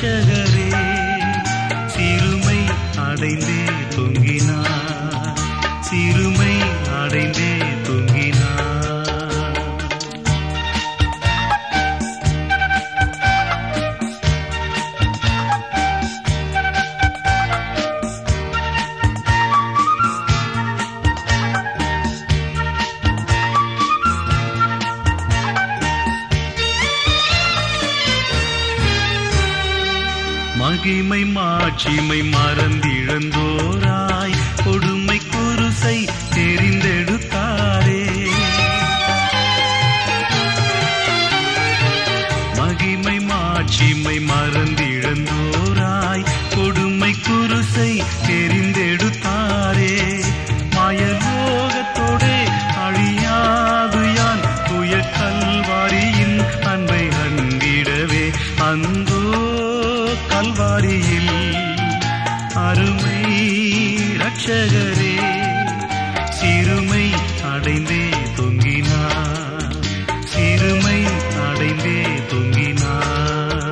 ரட்சகரே சிறுமை அடைந்தே தொங்கினார் சிறுமை அடைந்தே தொங்கினார் மகிமை மாட்சிமை மறந்திழந்தோராய் கொடுமை குருசை தெரிந்தெடுத்தாரே மகிமை மாட்சிமை மறந்திழந்தோராய் கொடுமை குருசை தெரிந்தெடுத்தாரே மாயலோகத்தோடே அழியாது யான் துய கல்வாரியின் அன்பை அண்டிடவே அந்தோ கல்வாரியில் அருமை ரட்சகரே சிறுமை அடைந்தே தொங்கினார் சிறுமை அடைந்தே தொங்கினார்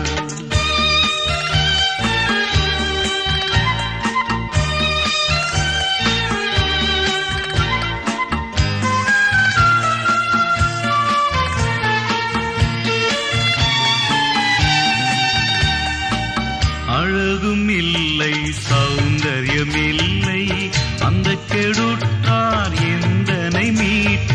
அழகும் இல்லை சௌந்தர்யம் இல்லை அந்த கெடுட்டார் எந்தனை மீட்க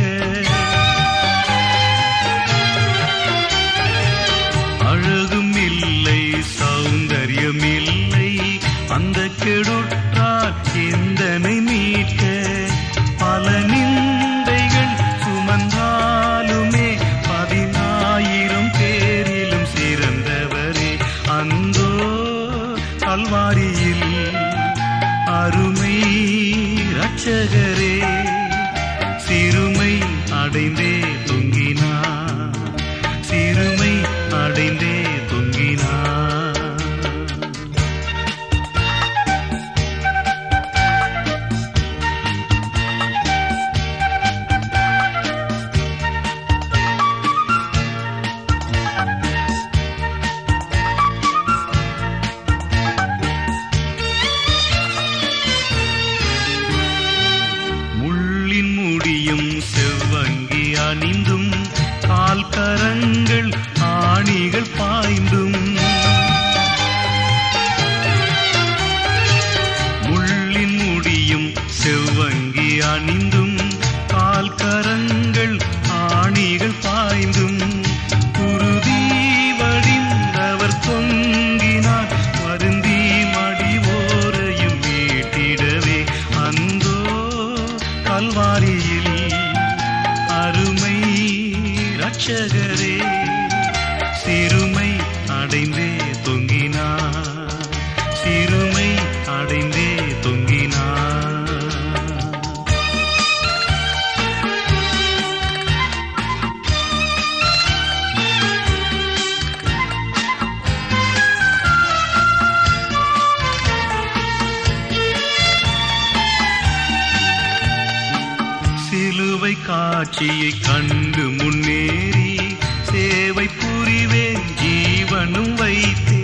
அழகும் இல்லை சௌந்தர்யம் இல்லை அந்த கெடுட்டார் எந்தனை மீட்க பல நிந்தைகள் சுமந்தாலுமே பதினாயிரம் பேரிலும் சிறந்தவரே அந்தோ கல்வாரியில் அருமை ரட்சகரே சிறுமை அடைந்தே தொங்கினார் சிறுமை அடைந்தே தொங்கினார் முள்ளின் முடியும் செவ்வங்கி அணிந்தும் கால் கரங்கள் ஆணிகள் பாய்ந்தும் முள்ளின் முடியும் செவ்வங்கி அணிந்தும் கால் கரங்கள் ஆணிகள் பாய்ந்தும் குருதி வடிந்தவர் தொங்கினார் வருந்தி மடிவோரையும் மீட்டிடவே அந்தோ கல்வாரியில் அருமை ரட்சகரே சிறுமை அடைந்தே தொங்கினார் சிறுமை அடைந்தே தொங்கினார் சிலுவை காட்சியை கண்டு முன்னேறி சேவை புரிவேன் ஜீவனும் வைத்தே